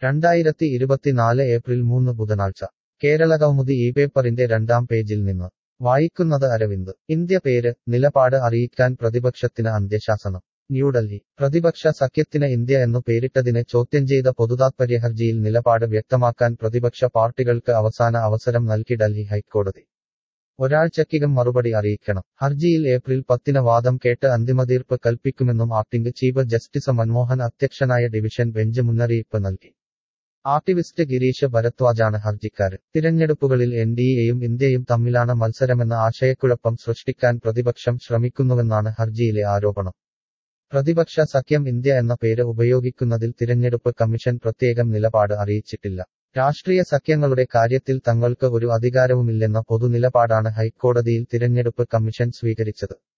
രണ്ടായിരത്തി ഇരുപത്തിനാല് ഏപ്രിൽ മൂന്ന് ബുധനാഴ്ച കേരളകൗമുദി ഈ പേപ്പറിന്റെ രണ്ടാം പേജിൽ നിന്ന് വായിക്കുന്നത് അരവിന്ദ് ഇന്ത്യ പേര് നിലപാട് അറിയിക്കാൻ പ്രതിപക്ഷത്തിന് അന്ത്യശാസനം ന്യൂഡൽഹി പ്രതിപക്ഷ സഖ്യത്തിന് ഇന്ത്യ എന്നു പേരിട്ടതിനെ ചോദ്യം ചെയ്ത പൊതുതാത്പര്യ ഹർജിയിൽ നിലപാട് വ്യക്തമാക്കാൻ പ്രതിപക്ഷ പാർട്ടികൾക്ക് അവസാന അവസരം നൽകി ഡൽഹി ഹൈക്കോടതി ഒരാഴ്ചക്കകം മറുപടി അറിയിക്കണം ഹർജിയിൽ ഏപ്രിൽ പത്തിന് വാദം കേട്ട് അന്തിമതീർപ്പ് കൽപ്പിക്കുമെന്നും ആക്ടിംഗ് ചീഫ് ജസ്റ്റിസ് മൻമോഹൻ അധ്യക്ഷനായ ഡിവിഷൻ ബെഞ്ച് മുന്നറിയിപ്പ് നൽകി ആക്ടിവിസ്റ്റ് ഗിരീഷ് ഭരദ്വാജാണ് ഹർജിക്കാരൻ തിരഞ്ഞെടുപ്പുകളിൽ എൻ ഡി എയും ഇന്ത്യയും തമ്മിലാണ് മത്സരമെന്ന ആശയക്കുഴപ്പം സൃഷ്ടിക്കാൻ പ്രതിപക്ഷം ശ്രമിക്കുന്നുവെന്നാണ് ഹർജിയിലെ ആരോപണം പ്രതിപക്ഷ സഖ്യം ഇന്ത്യ എന്ന പേര് ഉപയോഗിക്കുന്നതിൽ തിരഞ്ഞെടുപ്പ് കമ്മീഷൻ പ്രത്യേകം നിലപാട് അറിയിച്ചിട്ടില്ല രാഷ്ട്രീയ സഖ്യങ്ങളുടെ കാര്യത്തിൽ തങ്ങൾക്ക് ഒരു അധികാരവുമില്ലെന്ന പൊതുനിലപാടാണ് ഹൈക്കോടതിയിൽ തിരഞ്ഞെടുപ്പ് കമ്മീഷൻ സ്വീകരിച്ചത്